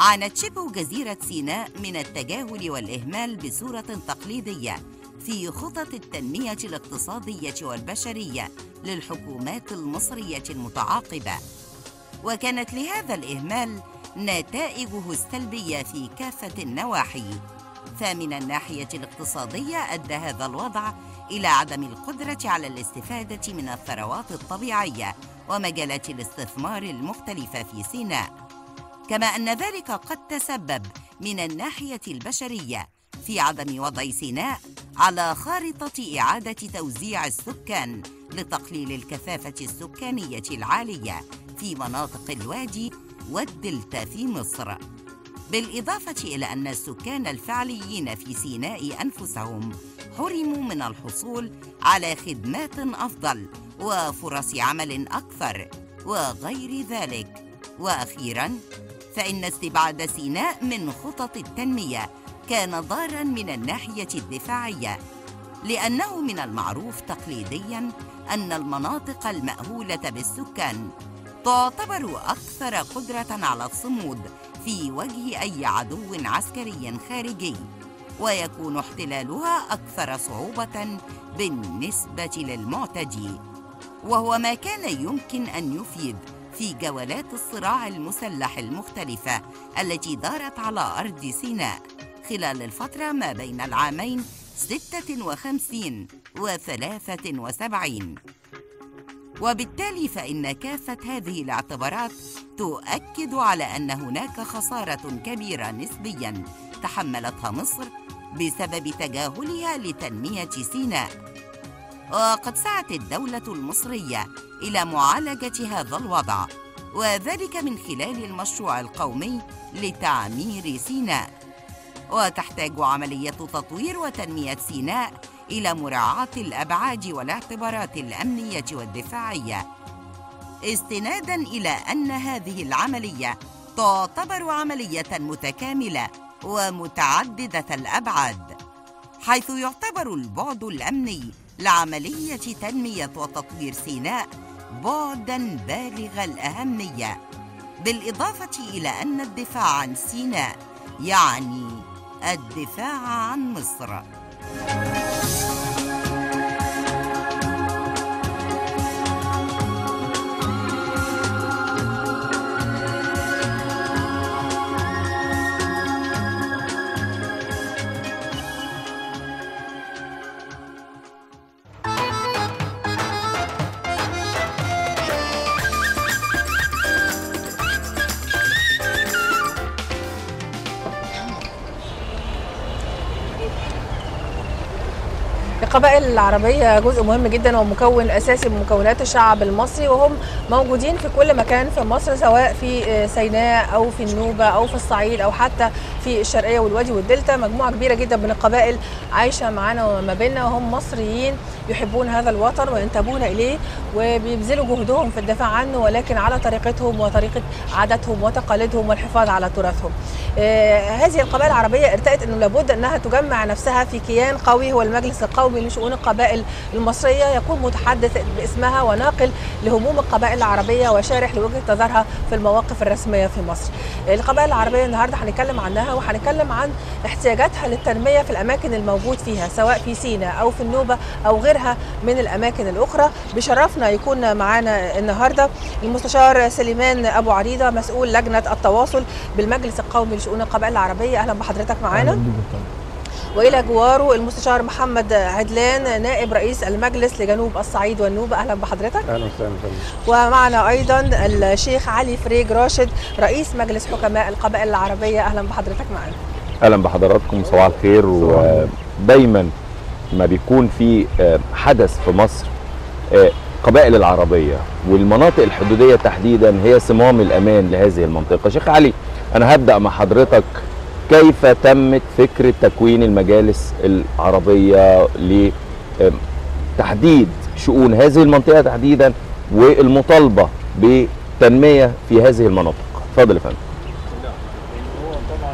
عانت شبه جزيرة سيناء من التجاهل والإهمال بصورة تقليدية في خطط التنمية الاقتصادية والبشرية للحكومات المصرية المتعاقبة وكانت لهذا الإهمال نتائجه السلبية في كافة النواحي فمن الناحية الاقتصادية أدى هذا الوضع إلى عدم القدرة على الاستفادة من الثروات الطبيعية ومجالات الاستثمار المختلفة في سيناء كما أن ذلك قد تسبب من الناحية البشرية في عدم وضع سيناء على خارطة إعادة توزيع السكان لتقليل الكثافة السكانية العالية في مناطق الوادي والدلتا في مصر بالإضافة إلى أن السكان الفعليين في سيناء أنفسهم حرموا من الحصول على خدمات أفضل وفرص عمل أكثر وغير ذلك وأخيراً فإن استبعاد سيناء من خطط التنمية كان ضاراً من الناحية الدفاعية لأنه من المعروف تقليدياً أن المناطق المأهولة بالسكان تعتبر أكثر قدرة على الصمود في وجه أي عدو عسكري خارجي ويكون احتلالها أكثر صعوبة بالنسبة للمعتدي وهو ما كان يمكن أن يفيد في جولات الصراع المسلح المختلفة التي دارت على أرض سيناء خلال الفترة ما بين العامين 56 و 73 وبالتالي فإن كافة هذه الاعتبارات تؤكد على أن هناك خسارة كبيرة نسبياً تحملتها مصر بسبب تجاهلها لتنمية سيناء وقد سعت الدولة المصرية إلى معالجة هذا الوضع وذلك من خلال المشروع القومي لتعمير سيناء وتحتاج عملية تطوير وتنمية سيناء إلى مراعاة الأبعاد والاعتبارات الأمنية والدفاعية استنادا إلى أن هذه العملية تعتبر عملية متكاملة ومتعددة الأبعاد حيث يعتبر البعد الأمني لعملية تنمية وتطوير سيناء بعدا بالغ الأهمية بالإضافة إلى أن الدفاع عن سيناء يعني الدفاع عن مصر القبائل العربية جزء مهم جدا ومكون أساسي من مكونات الشعب المصري وهم موجودين في كل مكان في مصر سواء في سيناء أو في النوبة أو في الصعيد أو حتى في الشرقية والوادي والدلتا مجموعة كبيرة جدا من القبائل عايشة معانا وما بيننا وهم مصريين يحبون هذا الوطن وينتمون إليه وبيبذلوا جهدهم في الدفاع عنه ولكن على طريقتهم وطريقة عاداتهم وتقاليدهم والحفاظ على تراثهم آه هذه القبائل العربية ارتأت أنه لابد أنها تجمع نفسها في كيان قوي هو المجلس القومي لشؤون القبائل المصرية يكون متحدث باسمها وناقل لهموم القبائل العربية وشارح لوجهة نظرها في المواقف الرسمية في مصر القبائل العربية النهاردة هنتكلم عنها وهنتكلم عن احتياجاتها للتنمية في الأماكن الموجود فيها سواء في سيناء أو في النوبة أو غيرها من الأماكن الأخرى بشرفنا يكون معانا النهاردة المستشار سليمان أبو عريضة مسؤول لجنة التواصل بالمجلس القومي لشؤون القبائل العربية أهلا بحضرتك معانا والى جواره المستشار محمد عدلان نائب رئيس المجلس لجنوب الصعيد والنوبه اهلا بحضرتك اهلا وسهلا ومعنا ايضا الشيخ علي فريج راشد رئيس مجلس حكماء القبائل العربيه اهلا بحضرتك معنا اهلا بحضراتكم صباح الخير ودايما ما بيكون في حدث في مصر قبائل العربيه والمناطق الحدوديه تحديدا هي صمام الامان لهذه المنطقه شيخ علي انا هبدا مع حضرتك كيف تمت فكرة تكوين المجالس العربية لتحديد شؤون هذه المنطقة تحديدا والمطالبة بتنمية في هذه المناطق اتفضل يا فندم هو طبعا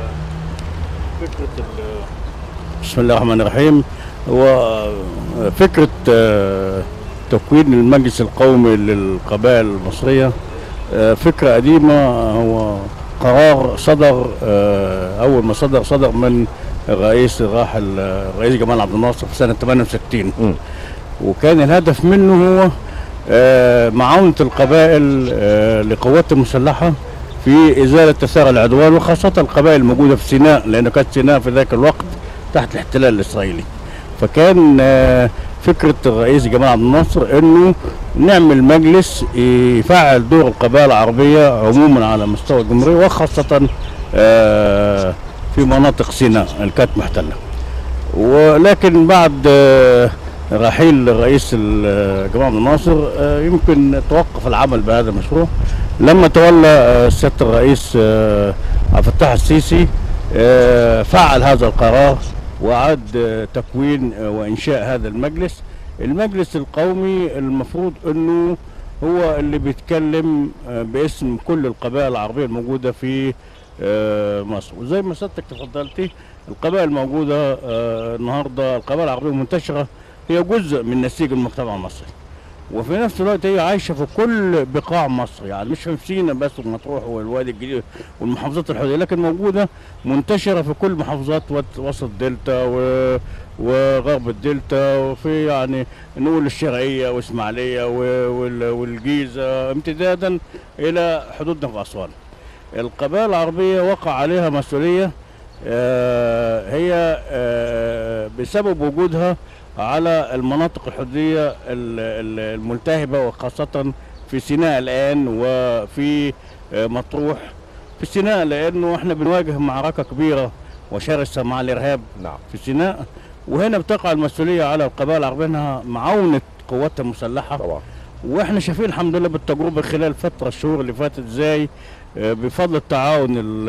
فكرة بسم الله الرحمن الرحيم هو فكرة تكوين المجلس القومي للقبائل المصرية فكرة قديمة هو قرار صدر آه، اول ما صدر صدر من الرئيس الراحل آه، الرئيس جمال عبد الناصر في سنه 68 مم. وكان الهدف منه هو آه، معاونة القبائل آه، لقوات المسلحة في إزالة تسارع العدوان وخاصة القبائل الموجودة في سيناء لأن كانت سيناء في ذاك الوقت تحت الاحتلال الإسرائيلي فكان آه، فكرة الرئيس جمال عبد الناصر أنه نعمل مجلس يفعل دور القبائل العربية عموما على مستوى الجمهورية وخاصة آه، في مناطق سيناء اللي كانت محتلة ولكن بعد آه، رحيل الرئيس ال- جمال عبد الناصر آه، يمكن توقف العمل بهذا المشروع لما تولى آه، سياده الرئيس آه، عبد الفتاح السيسي آه، فعل هذا القرار وعاد آه، تكوين آه، وانشاء هذا المجلس المجلس القومي المفروض انه هو اللي بيتكلم آه، باسم كل القبائل العربيه الموجوده في آه، مصر وزي ما سيادتك تفضلتي القبائل الموجوده آه، النهارده القبائل العربيه المنتشره هي جزء من نسيج المجتمع المصري وفي نفس الوقت هي عايشه في كل بقاع مصر يعني مش في سينا بس ومطروح والوادي الجديد والمحافظات الحدوديه لكن موجوده منتشره في كل محافظات وت- وسط دلتا و... وغرب الدلتا وفي يعني نقول الشرقيه واسماعيليه و- وال- والجيزه امتدادا الى حدودنا في اسوان. القبائل العربيه وقع عليها مسؤوليه آه، هي آه، بسبب وجودها على المناطق الحدودية ال- ال- الملتهبة وخاصة في سيناء الآن وفي آه، مطروح في سيناء لأنه احنا بنواجه معركة كبيرة وشرسة مع الإرهاب نعم في سيناء وهنا بتقع المسؤولية على القبائل العربية انها معاونة قواتها المسلحة طبعا واحنا شايفين الحمد لله بالتجربه خلال الفتره الشهور اللي فاتت ازاي آه، بفضل التعاون ال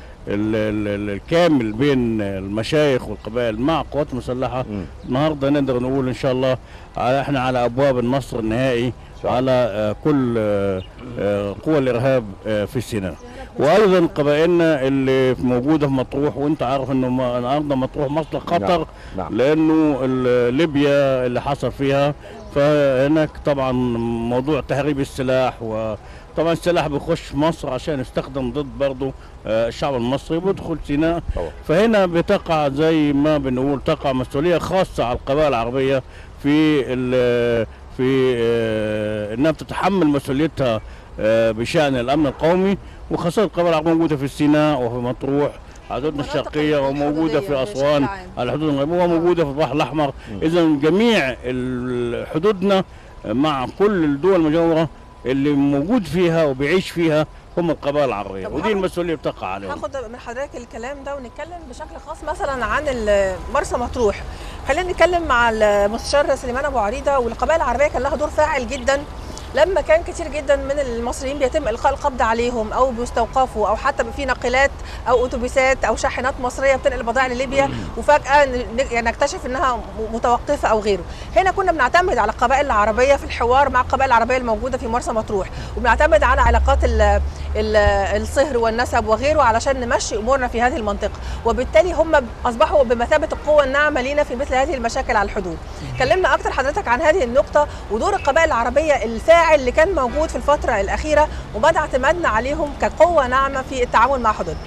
ال ال الكامل بين المشايخ والقبائل مع القوات المسلحه مم. النهارده نقدر نقول ان شاء الله على احنا على ابواب النصر النهائي شاء الله. على آه، كل آه، آه، قوى الارهاب آه، في سيناء وايضا قبائلنا اللي موجوده في مطروح وانت عارف انه ما- النهارده مطروح مصدر خطر نعم لانه ال- ليبيا اللي حصل فيها فهناك طبعا موضوع تهريب السلاح وطبعا السلاح بيخش مصر عشان يستخدم ضد برضه آه، الشعب المصري وبيدخل سيناء طبعا فهنا بتقع زي ما بنقول تقع مسؤوليه خاصه على القبائل العربيه في ال- في آه، انها بتتحمل مسؤوليتها آه، بشان الامن القومي وخاصه القبائل العربيه موجوده في سيناء وفي مطروح حدودنا المناطق الشرقيه وموجوده الحدودية في بشكل اسوان عام. على الحدود الغربيه وموجوده في البحر الاحمر اذا جميع ال- حدودنا مع كل الدول المجاوره اللي موجود فيها وبيعيش فيها هم القبائل العربيه طب ودي هاخد- المسؤوليه بتقع عليهم هاخد من حضرتك الكلام ده ونتكلم بشكل خاص مثلا عن ال- مرسى مطروح خلينا نتكلم مع المستشار سليمان ابو عريضه والقبائل العربيه كان لها دور فاعل جدا لما كان كتير جدا من المصريين بيتم القاء القبض عليهم او بيستوقفوا او حتى في ناقلات او اتوبيسات او شاحنات مصريه بتنقل بضائع لليبيا وفجاه ن- يعني نكتشف انها م- متوقفه او غيره هنا كنا بنعتمد على القبائل العربيه في الحوار مع القبائل العربيه الموجوده في مرسى مطروح وبنعتمد على علاقات ال ال- الصهر والنسب وغيره علشان نمشي امورنا في هذه المنطقه وبالتالي هم اصبحوا بمثابه القوه الناعمه لينا في مثل هذه المشاكل على الحدود كلمنا اكتر حضرتك عن هذه النقطه ودور القبائل العربيه الفاعل اللي كان موجود في الفتره الاخيره ومدى اعتمادنا عليهم كقوه ناعمه في التعامل مع حدودنا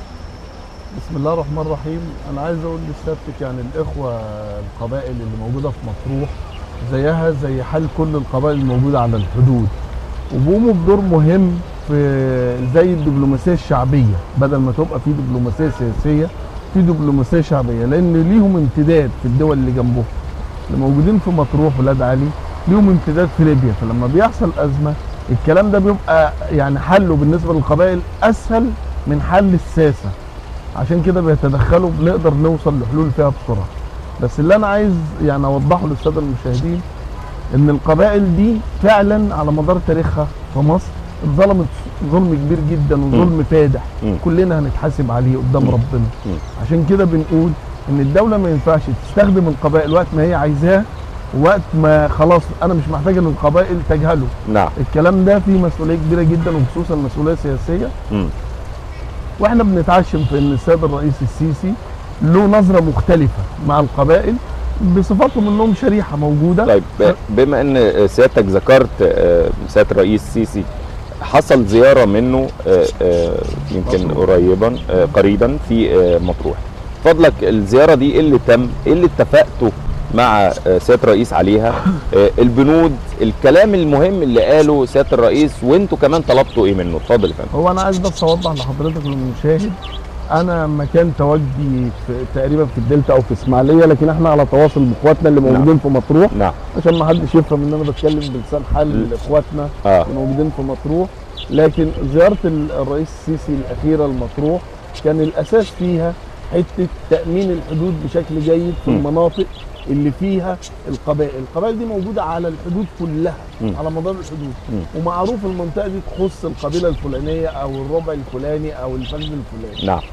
بسم الله الرحمن الرحيم انا عايز اقول لسيادتك يعني الاخوه القبائل اللي موجوده في مطروح زيها زي حال كل القبائل الموجوده على الحدود وبيقوموا بدور مهم في زي الدبلوماسيه الشعبيه بدل ما تبقى في دبلوماسيه سياسيه في دبلوماسيه شعبيه لان ليهم امتداد في الدول اللي جنبهم اللي موجودين في مطروح ولاد علي ليهم امتداد في ليبيا فلما بيحصل ازمه الكلام ده بيبقى يعني حله بالنسبه للقبائل اسهل من حل الساسه عشان كده بيتدخلوا بنقدر نوصل لحلول فيها بسرعه بس اللي انا عايز يعني اوضحه للساده المشاهدين ان القبائل دي فعلا على مدار تاريخها في مصر اتظلمت ظلم كبير جدا وظلم فادح مم. كلنا هنتحاسب عليه قدام مم. ربنا مم. عشان كده بنقول ان الدوله ما ينفعش تستخدم القبائل وقت ما هي عايزاه وقت ما خلاص انا مش محتاج ان القبائل تجهله نعم الكلام ده فيه مسؤوليه كبيره جدا وخصوصا مسؤوليه سياسيه مم. واحنا بنتعشم في ان السيد الرئيس السيسي له نظره مختلفه مع القبائل بصفتهم انهم شريحه موجوده طيب ب- بما ان سيادتك ذكرت آه، سياده الرئيس السيسي حصل زياره منه آه، آه، يمكن قريبا آه، قريبا في آه، مطروح فضلك الزياره دي ايه اللي تم ايه اللي اتفقتوا مع آه، سياده الرئيس عليها آه، البنود الكلام المهم اللي قاله سياده الرئيس وانتوا كمان طلبتوا ايه منه اتفضل يا فندم هو انا عايز بس اوضح لحضرتك المشاهد انا مكان تواجدي في تقريبا في الدلتا او في اسماعيليه لكن احنا على تواصل باخواتنا اللي نعم. موجودين في مطروح نعم عشان ما حدش يفهم ان انا بتكلم بلسان حال اخواتنا اه موجودين في مطروح لكن زياره ال- الرئيس السيسي الاخيره لمطروح كان الاساس فيها حته تامين الحدود بشكل جيد في م. المناطق اللي فيها القبائل، القبائل دي موجوده على الحدود كلها م. على مدار الحدود م. ومعروف المنطقه دي تخص القبيله الفلانيه او الربع الفلاني او الفرد الفلاني نعم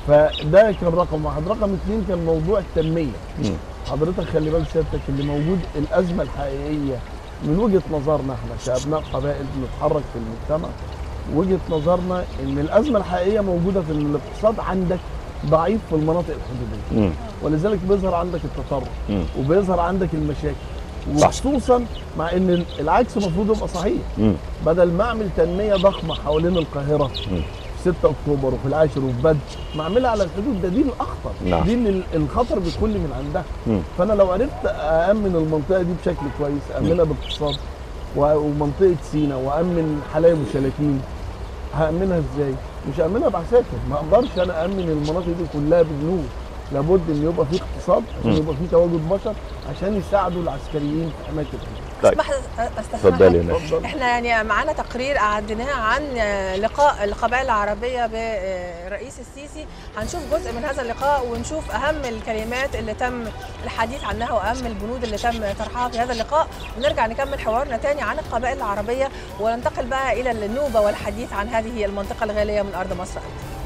فده كان رقم واحد رقم اثنين كان موضوع التنميه مم. حضرتك خلي بالك سيادتك اللي موجود الازمه الحقيقيه من وجهه نظرنا احنا كابناء قبائل بنتحرك في المجتمع وجهه نظرنا ان الازمه الحقيقيه موجوده في الاقتصاد عندك ضعيف في المناطق الحدوديه مم. ولذلك بيظهر عندك التطرف مم. وبيظهر عندك المشاكل صح. وخصوصا مع ان العكس المفروض يبقى صحيح مم. بدل ما اعمل تنميه ضخمه حوالين القاهره مم. في 6 اكتوبر وفي العاشر وفي بدر ما اعملها على الحدود ده دي الاخطر نعم. دي اللي الخطر بيدخل لي من عندها مم. فانا لو عرفت امن المنطقه دي بشكل كويس امنها باقتصاد و- ومنطقه سينا وامن حلايب وشلاتين هامنها ازاي؟ مش هامنها بعساكر ما اقدرش انا امن المناطق دي كلها بجنود لابد ان يبقى في اقتصاد عشان مم. يبقى في تواجد بشر عشان يساعدوا العسكريين في حمايه الحدود طيب اسمح استسمح اتفضلي لك. هنا اتفضل احنا يعني معانا تقرير قعدناه عن لقاء القبائل العربيه برئيس السيسي هنشوف جزء من هذا اللقاء ونشوف اهم الكلمات اللي تم الحديث عنها واهم البنود اللي تم طرحها في هذا اللقاء ونرجع نكمل حوارنا تاني عن القبائل العربيه وننتقل بقى الى النوبه والحديث عن هذه المنطقه الغاليه من ارض مصر أيضا.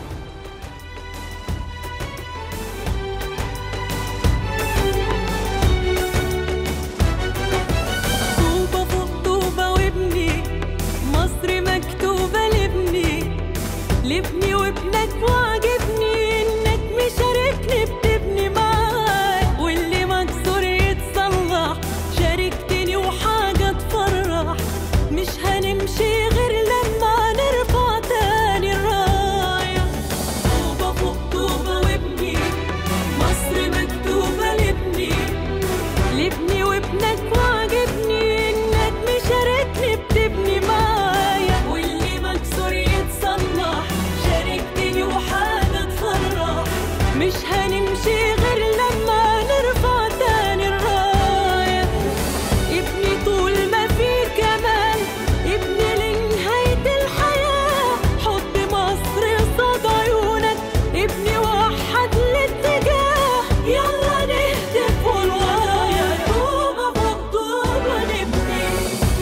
طوبة فوق طوبة وابني مصر مكتوبة لابني لابني وابنك وعجبني انك مشاركني بتبني معاك واللي مكسور يتصلح شاركتني وحاجة تفرح مش هنمشي غير لما نرفع تاني الراية طوبة فوق طوبة وابني مصر مكتوبة لابني لابني وابنك وعجبني انك مشاركني بتبني معايا واللي مكسور يتصلح شاركتني وحاجة تفرح مش هنمشي غير لما نرفع تاني الراية ابني طول ما في كمال ابني لنهاية الحياة حط مصر قصاد عيونك ابني وحد الاتجاه يلا نهتف والورايا طوبة فوق طوبة نبني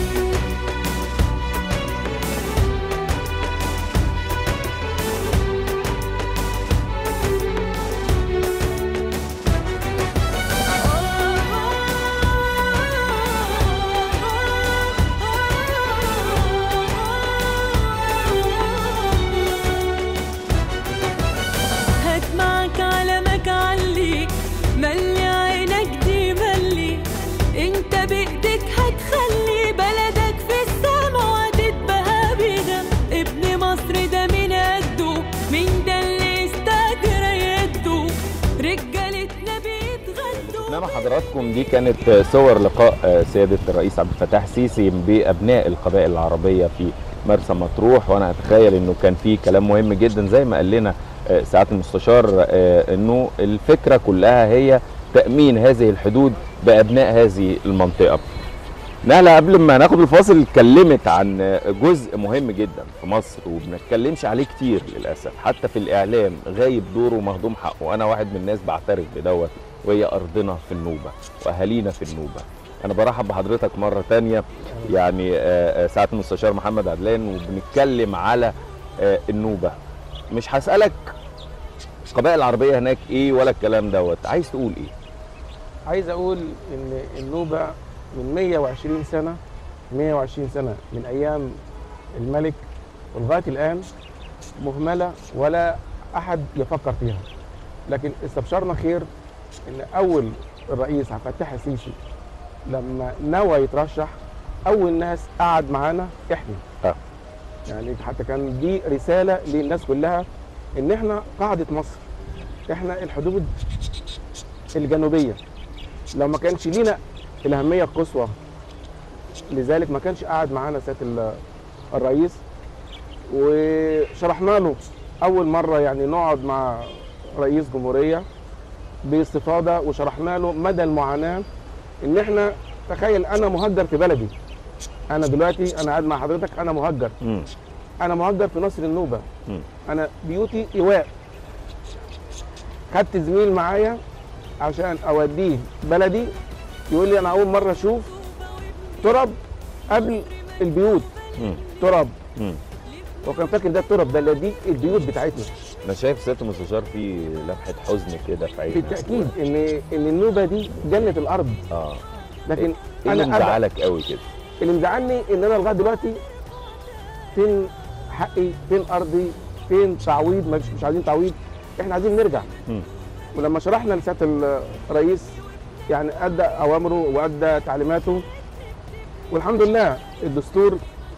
هات معك علمك علي ملي عينك دي ملي انت بايدك هتخلي بلدك في السما وهتتبهى بيها ابن مصر ده من قده مين ده اللي استاجر يده رجالتنا بيتغدوا شفنا مع حضراتكم دي كانت صور لقاء آه، سيادة الرئيس عبد الفتاح السيسي بأبناء القبائل العربية في مرسى مطروح وأنا أتخيل إنه كان في كلام مهم جدا زي ما قال لنا آه، سعادة المستشار آه، إنه الفكرة كلها هي تأمين هذه الحدود بأبناء هذه المنطقة نهلة قبل ما ناخد الفاصل اتكلمت عن جزء مهم جدا في مصر وبنتكلمش عليه كتير للاسف حتى في الاعلام غايب دوره ومهضوم حقه وانا واحد من الناس بعترف بدوت وهي ارضنا في النوبه واهالينا في النوبه انا برحب بحضرتك مره تانية يعني آه، آه، سعاده المستشار محمد عدلان وبنتكلم على آه، النوبه مش هسالك القبائل العربيه هناك ايه ولا الكلام دوت عايز تقول ايه عايز اقول ان النوبه من 120 سنه 120 سنه من ايام الملك ولغايه الان مهمله ولا احد يفكر فيها لكن استبشرنا خير ان اول الرئيس عبد الفتاح السيسي لما نوى يترشح اول ناس قعد معانا احنا آه. يعني حتى كان دي رساله للناس كلها ان احنا قاعده مصر احنا الحدود الجنوبيه لو ما كانش لينا الاهميه القصوى لذلك ما كانش قاعد معانا سياده ال- الرئيس وشرحنا له اول مره يعني نقعد مع رئيس جمهوريه باستفاضه وشرحنا له مدى المعاناه ان احنا تخيل انا مهجر في بلدي انا دلوقتي انا قاعد مع حضرتك انا مهجر مم. انا مهجر في نصر النوبه مم. انا بيوتي ايواء خدت زميل معايا عشان اوديه بلدي يقول لي انا اول مره اشوف تراب قبل البيوت مم. تراب مم. وكان فاكر ده التراب ده اللي دي البيوت بتاعتنا انا شايف سياده المستشار في لمحه حزن كده في عينك بالتاكيد ان ان النوبه دي جنه الارض اه لكن ايه اللي انا أبقى- مزعلك قوي كده اللي مزعلني ان انا لغايه دلوقتي فين حقي فين ارضي فين تعويض مش مش عايزين تعويض احنا عايزين نرجع مم. ولما شرحنا لسياده الرئيس يعني ادى اوامره وادى تعليماته والحمد لله الدستور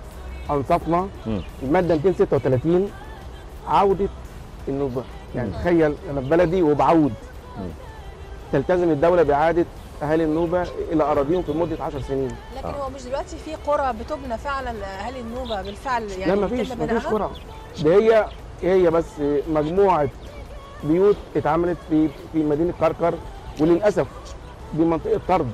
انصفنا مم. الماده 236 عوده النوبه يعني مم. تخيل انا في بلدي وبعود مم. تلتزم الدوله باعاده اهالي النوبه الى اراضيهم في مده 10 سنين لكن آه. هو مش دلوقتي في قرى بتبنى فعلا اهالي النوبه بالفعل يعني لا مفيش بيتم مفيش بنائها؟ قرى ده هي هي بس مجموعه بيوت اتعملت في في مدينه كركر وللاسف دي منطقه طرد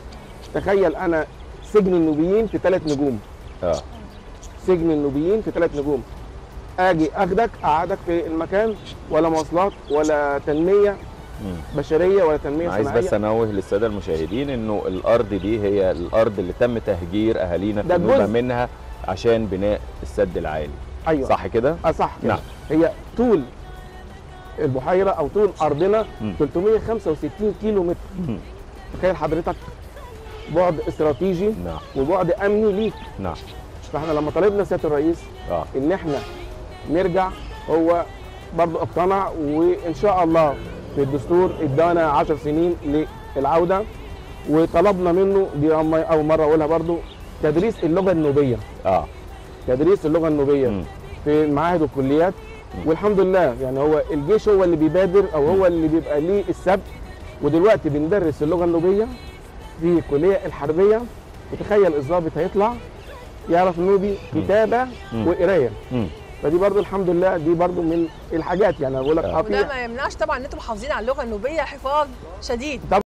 تخيل انا سجن النوبيين في ثلاث نجوم اه سجن النوبيين في ثلاث نجوم اجي اخدك اقعدك في المكان ولا مواصلات ولا تنميه مم. بشريه ولا تنميه أنا عايز صناعيه بس انوه للساده المشاهدين انه الارض دي هي الارض اللي تم تهجير اهالينا في ده النوبه جزء. منها عشان بناء السد العالي ايوه صح كده؟ اه صح كده. نعم. هي طول البحيره او طول ارضنا مم. 365 كيلو متر مم. تخيل حضرتك بعد استراتيجي نعم وبعد امني ليك نعم فاحنا لما طالبنا سياده الرئيس اه ان احنا نرجع هو برضه اقتنع وان شاء الله في الدستور ادانا 10 سنين للعوده وطلبنا منه دي أم- اول مره اقولها برضه تدريس اللغه النوبيه اه تدريس اللغه النوبيه مم. في المعاهد والكليات والحمد لله يعني هو الجيش هو اللي بيبادر او هو اللي بيبقى ليه السبق ودلوقتي بندرس اللغه النوبيه في الكليه الحربيه وتخيل الضابط هيطلع يعرف نوبي كتابه مم. وقرايه مم. فدي برضو الحمد لله دي برضو من الحاجات يعني أنا بقول لك آه. اه في وده ما يمنعش طبعا ان انتم محافظين على اللغه النوبيه حفاظ شديد